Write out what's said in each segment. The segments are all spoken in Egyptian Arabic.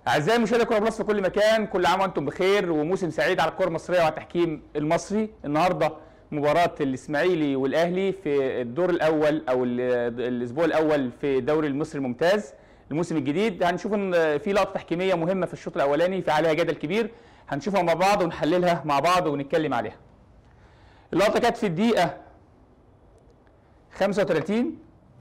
اعزائي مشاهدي كوره بلس في كل مكان كل عام وانتم بخير وموسم سعيد على الكره المصريه وعلى التحكيم المصري النهارده مباراه الاسماعيلي والاهلي في الدور الاول او ال- الاسبوع الاول في الدوري المصري الممتاز الموسم الجديد هنشوف ان في لقطه تحكيميه مهمه في الشوط الاولاني في عليها جدل كبير هنشوفها مع بعض ونحللها مع بعض ونتكلم عليها اللقطه كانت في الدقيقه 35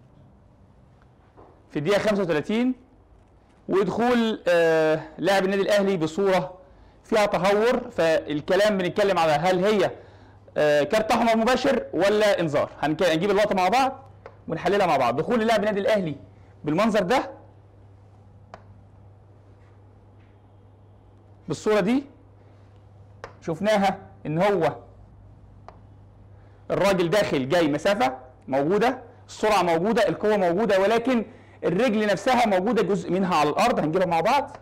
في الدقيقه 35 ودخول آه، لاعب النادي الاهلي بصوره فيها تهور فالكلام بنتكلم على هل هي آه، كارت احمر مباشر ولا انذار هنك- هنجيب اللقطه مع بعض ونحللها مع بعض دخول لاعب النادي الاهلي بالمنظر ده بالصوره دي شفناها ان هو الراجل داخل جاي مسافه موجوده السرعه موجوده القوه موجوده ولكن الرجل نفسها موجوده جزء منها على الارض هنجيبها مع بعض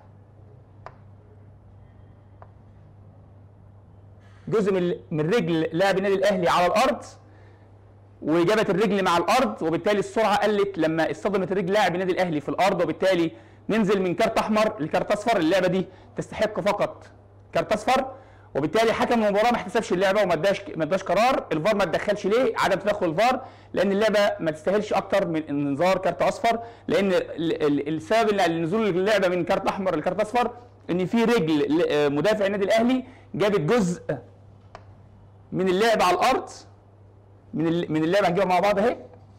جزء من من رجل لاعب النادي الاهلي على الارض وجابت الرجل مع الارض وبالتالي السرعه قلت لما اصطدمت الرجل لاعب النادي الاهلي في الارض وبالتالي ننزل من كارت احمر لكارت اصفر اللعبه دي تستحق فقط كارت اصفر وبالتالي حكم المباراه ما احتسبش اللعبه وما اداش ما اداش قرار الفار ما اتدخلش ليه عدم تدخل الفار لان اللعبه ما تستاهلش اكتر من انذار كارت اصفر لان ال- ال- السبب اللي نزول اللعبه من كارت احمر لكارت اصفر ان في رجل ل- مدافع النادي الاهلي جابت جزء من اللعب على الارض من ال- من اللعبه هنجيبها مع بعض اهي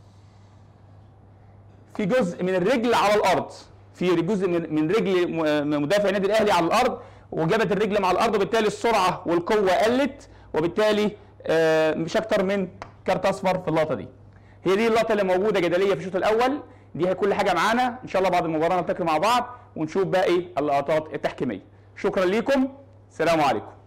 في جزء من الرجل على الارض في جزء من من رجل م- مدافع النادي الاهلي على الارض وجابت الرجل مع الارض وبالتالي السرعه والقوه قلت وبالتالي آه، مش اكتر من كارت اصفر في اللقطه دي هي دي اللقطه اللي موجوده جدليه في الشوط الاول دي هي كل حاجه معانا ان شاء الله بعد المباراه نلتقي مع بعض ونشوف باقي اللقطات التحكيميه شكرا ليكم سلام عليكم